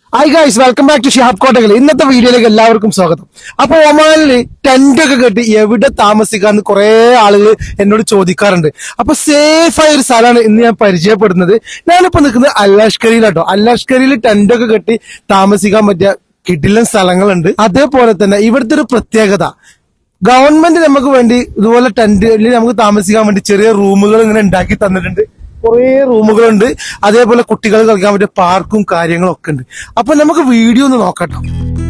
Hi guys welcome back to Shihab Kottakkal ഇന്നത്തെ വീഡിയോയിലേക്ക് എല്ലാവർക്കും സ്വാഗതം അപ്പൊ ഒമാനിൽ ടെന്റ് ഒക്കെ കെട്ടി എവിടെ താമസിക്കാന്ന് കുറെ ആളുകൾ എന്നോട് ചോദിക്കാറുണ്ട് അപ്പൊ സേഫ് ആയ ഒരു സ്ഥലമാണ് ഇന്ന് ഞാൻ പരിചയപ്പെടുന്നത് ഞാനിപ്പോ നിൽക്കുന്നത് അല്ലാഷ്കരിയിലാട്ടോ അല്ലാഷ്കരിയിൽ ടെന്റ് ഒക്കെ കെട്ടി താമസിക്കാൻ പറ്റിയ കിടിലൻ സ്ഥലങ്ങളുണ്ട് അതേപോലെ തന്നെ ഇവിടുത്തെ ഒരു പ്രത്യേകത ഗവൺമെന്റ് നമുക്ക് വേണ്ടി ഇതുപോലെ ടെന്റിൽ നമുക്ക് താമസിക്കാൻ വേണ്ടി ചെറിയ റൂമുകൾ ഇങ്ങനെ ഉണ്ടാക്കി തന്നിട്ടുണ്ട് കുറേ റൂമുകളുണ്ട് അതേപോലെ കുട്ടികൾ കളിക്കാൻ പറ്റിയ പാർക്കും കാര്യങ്ങളും ഒക്കെ ഉണ്ട് അപ്പൊ നമുക്ക് വീഡിയോ ഒന്ന് നോക്കട്ടോ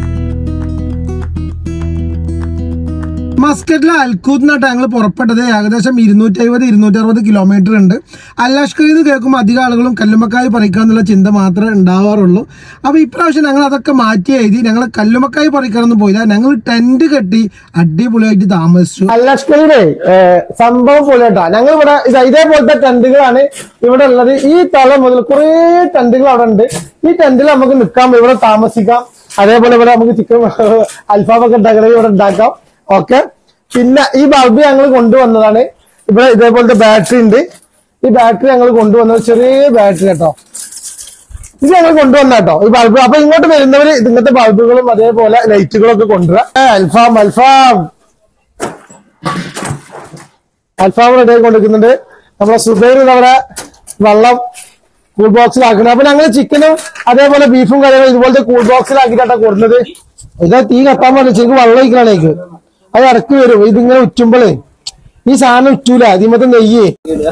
മസ്കറ്റിലെ അൽക്കൂത്തിനായിട്ട് ഞങ്ങൾ പുറപ്പെട്ടത് ഏകദേശം ഇരുന്നൂറ്റി അമ്പത് ഇരുന്നൂറ്റി അറുപത് കിലോമീറ്റർ ഉണ്ട് അല്ലാഷ്കരിയിൽ നിന്ന് കേൾക്കുമ്പോൾ അധികം ആളുകളും കല്ലുമക്കായി പറിക്കാന്നുള്ള ചിന്ത മാത്രമേ ഉണ്ടാവാറുള്ളൂ അപ്പൊ ഇപ്രാവശ്യം ഞങ്ങൾ അതൊക്കെ മാറ്റി എഴുതി ഞങ്ങൾ കല്ലുമക്കായി പറിക്കാനൊന്നും പോയില്ല ഞങ്ങൾ ടെന്റ് കെട്ടി അടിപൊളിയായിട്ട് താമസിച്ചു അല്ലാഷ്കരിയിലെ സംഭവം പൊളിയാട്ടാ ഞങ്ങൾ ഇവിടെ ഇതേപോലത്തെ ടെന്റുകളാണ് ഇവിടെ ഉള്ളത് ഈ തളം മുതൽ കുറേ ടെന്റുകൾ അവിടെ ഉണ്ട് ഈ ടെന്റിൽ നമുക്ക് നിൽക്കാം ഇവിടെ താമസിക്കാം അതേപോലെ ഇവിടെ നമുക്ക് ചിക്കൻ അൽഫാമൊക്കെ ഉണ്ടാക്കണമെങ്കിൽ ഇവിടെ ഉണ്ടാക്കാം ഓക്കെ പിന്നെ ഈ ബൾബ് ഞങ്ങൾ കൊണ്ടുവന്നതാണ് ഇവിടെ ഇതേപോലത്തെ ബാറ്ററി ഉണ്ട് ഈ ബാറ്ററി ഞങ്ങൾ കൊണ്ടുവന്നത് ചെറിയ ബാറ്ററി കേട്ടോ ഇത് ഞങ്ങൾ കൊണ്ടുവന്ന കേട്ടോ ഈ ബൾബ് അപ്പൊ ഇങ്ങോട്ട് വരുന്നവര് ഇങ്ങനത്തെ ബൾബുകളും അതേപോലെ ലൈറ്റുകളും ഒക്കെ കൊണ്ടുവരാം ഏ, അൽഫാം അൽഫാം അൽഫാം റെഡി ആയി കൊണ്ടിരിക്കുന്നുണ്ട് നമ്മളെ സുബൈർ അവിടെ വെള്ളം കൂൾ ബോക്സിലാക്കുന്നത് അപ്പൊ ഞങ്ങൾ ചിക്കനും അതേപോലെ ബീഫും കാര്യങ്ങളും ഇതുപോലത്തെ കൂൾ ബോക്സിലാക്കിയിട്ടാ കൊടുക്കുന്നത് ഇതാ തീ കത്താൻ പറഞ്ഞു ശരിക്കും വെള്ളം ഒഴിക്കണേക്ക് അത് ഇറക്കി വരും ഇതിങ്ങനെ ഉറ്റുമ്പോളേ ഈ സാധനം ഉറ്റൂല ഇതിമത്തെ നെയ്യ്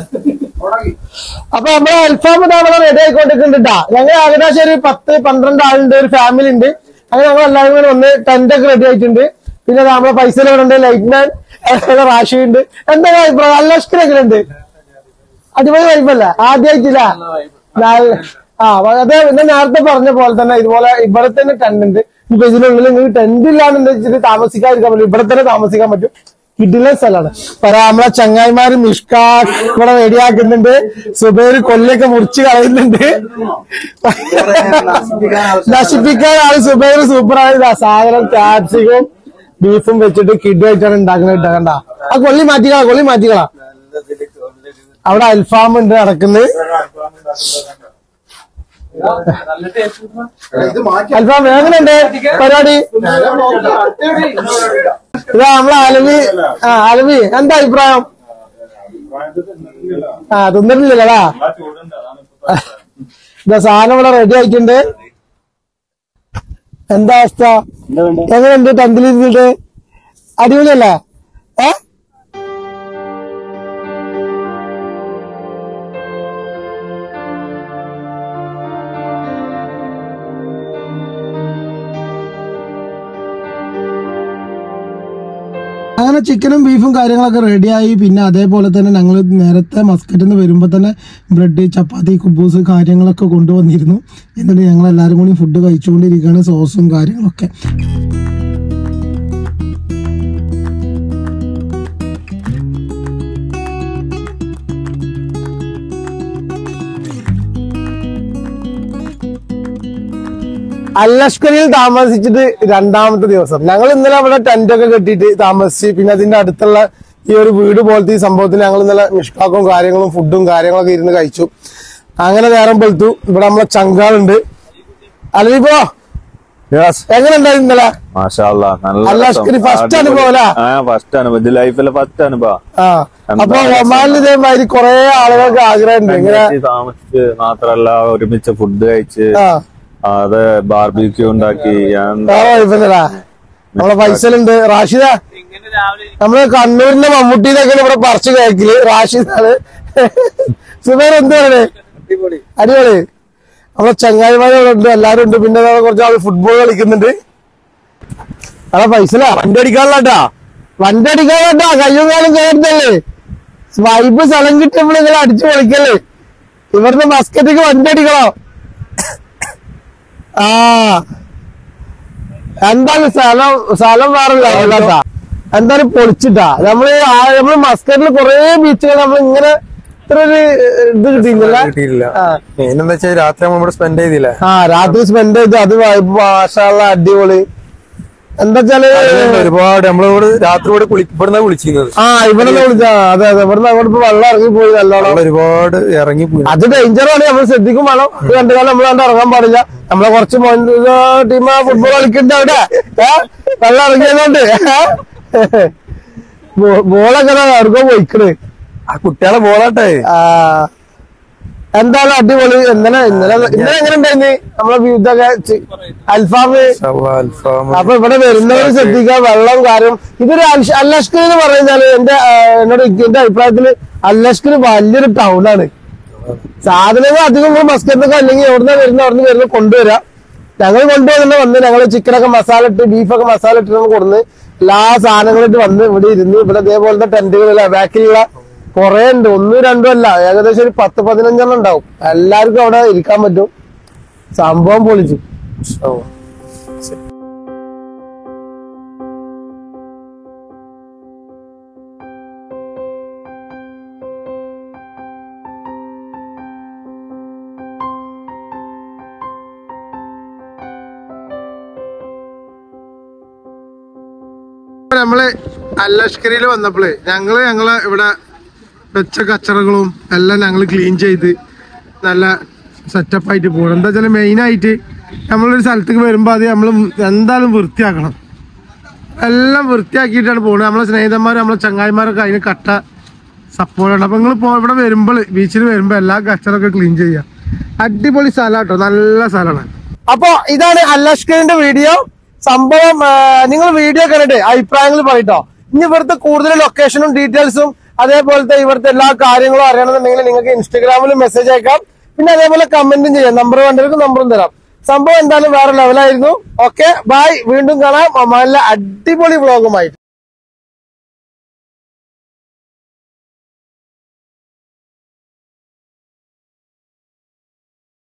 അപ്പൊ നമ്മളെ അൽഫാം തവണ റെഡി ആയിക്കൊണ്ടിരിക്കുന്നുണ്ടാ ഞങ്ങൾ ഏകദേശം ഒരു പത്ത് പന്ത്രണ്ട് ആളുണ്ട് ഒരു ഫാമിലി ഉണ്ട് അങ്ങനെ ഞങ്ങൾ എല്ലാവരും കൂടെ ഒന്ന് ടെന്റ് ഒക്കെ റെഡി ആയിട്ടുണ്ട് പിന്നെ ദാ നമ്മളെ പൈസ ഉണ്ട് ലൈറ്റ് മാൻ റാഷി ഉണ്ട് എന്താ അഭിപ്രായം നല്ല ഇഷ്ടമൊക്കെ ഉണ്ട് അടിപൊളി വൈബല്ല ആദ്യമായിട്ടില്ല നാല്- ആ അതെ പിന്നെ നേരത്തെ പറഞ്ഞ പോലെ തന്നെ ഇതുപോലെ ഇവിടെ തന്നെ ടെന്റ് ഉണ്ട് ഇപ്പൊ ഇതിനുള്ളിൽ നിങ്ങൾക്ക് ടെന്റ് ഇല്ലാന്ന് വെച്ചിട്ട് താമസിക്കാതിരിക്കാൻ പറ്റും ഇവിടെ തന്നെ താമസിക്കാൻ പറ്റും കിഡിലെ സ്ഥലമാണ് പറ നമ്മളെ ചങ്ങായിമാര് മിഷ്കാൻ ഇവിടെ റെഡിയാക്കുന്നുണ്ട് സുബൈർ കൊല്ലൊക്കെ മുറിച്ച് കളയുന്നുണ്ട് നശിപ്പിക്കാൻ ആള് സുബൈർ സൂപ്പറായ സാധനം ക്യാപ്സിക്കും ബീഫും വെച്ചിട്ട് കിഡ് വെച്ചാണ് ഉണ്ടാക്കുന്നത് കേട്ടോ കണ്ട ആ കൊള്ളി മാറ്റിക്കളാ കൊള്ളി മാറ്റിക്കളാ അവിടെ അൽഫാം ഉണ്ട് നടക്കുന്നത് അൽഫാം എങ്ങനെയുണ്ട് പരിപാടി ഇതാ നമ്മളെ അലവി ആ അലവി എന്താ അഭിപ്രായം ആ തിന്നിട്ടില്ലടാ ഇതാ സാധനം ഇവിടെ റെഡി ആയിട്ടുണ്ട് എന്താ അവസ്ഥ എങ്ങനെയുണ്ട് ടെന്തിലിരുന്നിട്ട് അടിപൊളിയല്ലേ ഏ അങ്ങനെ ചിക്കനും ബീഫും കാര്യങ്ങളൊക്കെ റെഡിയായി പിന്നെ അതേപോലെ തന്നെ ഞങ്ങൾ നേരത്തെ മസ്കറ്റിൽ നിന്ന് വരുമ്പോൾ തന്നെ ബ്രെഡ് ചപ്പാത്തി കുബൂസ് കാര്യങ്ങളൊക്കെ കൊണ്ടുവന്നിരുന്നു എന്നിട്ട് ഞങ്ങൾ എല്ലാവരും കൂടി ഫുഡ് കഴിച്ചുകൊണ്ടിരിക്കുകയാണ് സോസും കാര്യങ്ങളൊക്കെ അല്ലഷ്കരിയിൽ താമസിച്ചിട്ട് രണ്ടാമത്തെ ദിവസം ഞങ്ങൾ ഇന്നലെ അവിടെ ടെന്റ് ഒക്കെ കെട്ടിയിട്ട് താമസിച്ച് പിന്നെ അതിന്റെ അടുത്തുള്ള ഈ ഒരു വീട് പോലത്തെ ഈ സംഭവത്തിൽ ഞങ്ങൾ ഇന്നലെ നിഷ്കാക്കും കാര്യങ്ങളും ഫുഡും കാര്യങ്ങളൊക്കെ ഇരുന്ന് കഴിച്ചു അങ്ങനെ നേരം പൊളുത്തു ഇവിടെ നമ്മളെ ചങ്കാളുണ്ട് അല്ലെങ്കിൽ ഇപ്പോ എങ്ങനെ ഉണ്ടായിരുന്നു ഇന്നലെ മാഷാല്ലാ, നല്ല അല്ലാഷ്കരി രസം. first അടിപൊളി. അനുഭവമല്ലേ? ആ ഫസ്റ്റ് അനുഭവം ഇത് ലൈഫിലെ ഫസ്റ്റ് അനുഭവം ആ അപ്പൊ ഒമാനിൽ ഇതേമാതിരി കുറെ ആളുകൾക്ക് ആഗ്രഹമുണ്ട് ഇങ്ങനെ താമസിച്ച് മാത്രല്ല ഒരുമിച്ച് ഫുഡ് കഴിച്ച് ആ അത് ബാർബിക്യൂ ഉണ്ടാക്കി ഞാൻ വേറെ കുഴപ്പമില്ലടാ നമ്മളെ പൈസലുണ്ട് റാഷിദ നമ്മള് കണ്ണൂരിന്റെ മമ്മൂട്ടിന്നൊക്കെ ഇവിടെ പറിച്ചു കേക്കില് റാഷിദാണ് സുബേർ എന്ത് പറയണേ അടിപൊളി നമ്മളെ ചങ്ങായിമാരും ഉണ്ട് എല്ലാരും ഉണ്ട് പിന്നെ ദാ കുറച്ച് ആള് ഫുട്ബോൾ കളിക്കുന്നുണ്ട് അതാ പൈസല വണ്ടി അടിക്കാനുള്ളട്ടാ വണ്ടി അടിക്കാനുള്ളട്ടാ കയ്യും കാലം കയറുന്നല്ലേ വൈബ് സ്ഥലം കിട്ടുമ്പോൾ നിങ്ങൾ അടിച്ചു പൊളിക്കല്ലേ ഇവിടുന്ന് മസ്കറ്റിക്ക് വണ്ടി അടിക്കണോ ആ എന്താണ് സ്ഥലം സ്ഥലം വേറെ ലെവലാട്ടാ എന്തായാലും പൊളിച്ചിട്ടാ നമ്മള് ആ- നമ്മള് മസ്കറ്റിൽ കൊറേ ബീച്ചുകൾ നമ്മൾ ഇങ്ങനെ ഇത്ര ഒരു ഇത് കിട്ടിയില്ല കിട്ടിയില്ല ആ. പിന്നെന്താ വെച്ചാൽ രാത്രി നമ്മൾ ഇവിടെ സ്പെൻഡ് ചെയ്തില്ലേ ആ രാത്രി സ്പെൻഡ് ചെയ്ത് അത് മാഷാള്ള അടിപൊളി എന്താ വെച്ചാല് ഒരുപാട് നമ്മളിവിടെ രാത്രി ഇവിടെ കുളി ഇവിടുന്ന് വിളിച്ചിരുന്നത് ആ ഇവിടെ വിളിച്ച അതെ അതെ ഇവിടുന്ന് അങ്ങോട്ട് ഇപ്പൊ വെള്ളം ഇറങ്ങി പോയി നല്ലോണം നമ്മൾ ഒരുപാട് ഇറങ്ങി പോയി അത് ഡേഞ്ചറാണ് നമ്മൾ ശ്രദ്ധിക്കും വേണം ഇത് കണ്ടു കാലം നമ്മൾ കണ്ട് ഇറങ്ങാൻ പാടില്ല നമ്മളെ കുറച്ച് ടീം ഫുട്ബോൾ കളിക്കുന്നുണ്ട് അവിടെ ഏ? വെള്ളം ഇറങ്ങിയതുകൊണ്ട് ബോളൊക്കെ ഇറങ്ങാൻ പോയിക്കണ് ആ കുട്ടികളെ ബോളാട്ടെ ആ, എന്തായാലും അടിപൊളി ഇന്നലെ ഇന്നലെ ഇന്നലെ എങ്ങനെ ഉണ്ടായിരുന്നു നമ്മളെ ഇതൊക്കെ ചി- അൽഫാമ് അൽഫാം അപ്പൊ ഇവിടെ വരുന്നവർ ശ്രദ്ധിക്കുക വെള്ളം കാര്യം ഇതൊരു അൽ- അല്ലഷ്കർ എന്ന് പറയുന്നത് എന്റെ ആ, എന്നോട് എന്റെ അഭിപ്രായത്തില് അല്ലഷ്കർ വലിയൊരു ടൗണാണ് സാധനങ്ങൾ അധികം നമ്മൾ മസ്കത്തൊക്കെ അല്ലെങ്കിൽ എവിടുന്ന വരുന്ന അവിടുന്ന് വരുന്ന കൊണ്ടുവരാം ഞങ്ങൾ കൊണ്ടുവന്നെ വന്ന് ഞങ്ങൾ ചിക്കനൊക്കെ മസാല ഇട്ട് ബീഫൊക്കെ മസാല ഇട്ട് നമ്മൾ കൊടുന്ന് എല്ലാ സാധനങ്ങളിട്ട് വന്ന് ഇവിടെ ഇരുന്ന് ഇവിടെ ഇതേപോലത്തെ ടെന്റുകളില്ല ബാക്കിലുള്ള കുറെ ഉണ്ട് ഒന്നും രണ്ടും അല്ല ഏകദേശം ഒരു പത്ത് പതിനഞ്ചെണ്ണം ഉണ്ടാവും എല്ലാവർക്കും അവിടെ ഇരിക്കാൻ പറ്റും സംഭവം പൊളിച്ചു നമ്മള് അല്ലഷ്കരിയിൽ വന്നപ്പോഴേ ഞങ്ങള് ഞങ്ങളെ ഇവിടെ വെച്ച കച്ചറകളും എല്ലാം ഞങ്ങൾ ക്ലീൻ ചെയ്ത് നല്ല സെറ്റപ്പ് ആയിട്ട് പോകണം എന്താ വെച്ചാൽ മെയിൻ ആയിട്ട് നമ്മളൊരു സ്ഥലത്തേക്ക് വരുമ്പോൾ അത് നമ്മൾ എന്തായാലും വൃത്തിയാക്കണം എല്ലാം വൃത്തിയാക്കിയിട്ടാണ് പോകുന്നത് നമ്മളെ സ്നേഹിതന്മാരും നമ്മളെ ചങ്ങായിമാരൊക്കെ അതിന് കട്ട സപ്പോർട്ടാണ് അപ്പൊ നിങ്ങൾ ഇവിടെ വരുമ്പോൾ ബീച്ചിൽ വരുമ്പോൾ എല്ലാ കച്ചറൊക്കെ ക്ലീൻ ചെയ്യുക അടിപൊളി സ്ഥലം കേട്ടോ നല്ല സ്ഥലമാണ് അപ്പൊ ഇതാണ് അല്ലഷ്കറിന്റെ വീഡിയോ സംഭവം നിങ്ങൾ വീഡിയോ കണ്ടിട്ട് അഭിപ്രായങ്ങൾ പറയട്ടോ ഇനി ഇവിടുത്തെ കൂടുതൽ ലൊക്കേഷനും ഡീറ്റെയിൽസും അതേപോലത്തെ ഇവിടുത്തെ എല്ലാ കാര്യങ്ങളും അറിയണമെന്നുണ്ടെങ്കിൽ നിങ്ങൾക്ക് ഇൻസ്റ്റഗ്രാമിൽ മെസ്സേജ് അയക്കാം പിന്നെ അതേപോലെ കമന്റും ചെയ്യാം നമ്പർ വേണ്ടവർക്ക് നമ്പറും തരാം സംഭവം എന്തായാലും വേറെ ലെവലായിരുന്നു ഓക്കെ ബൈ വീണ്ടും കാണാം നല്ല അടിപൊളി വ്ളോഗുമായിട്ട്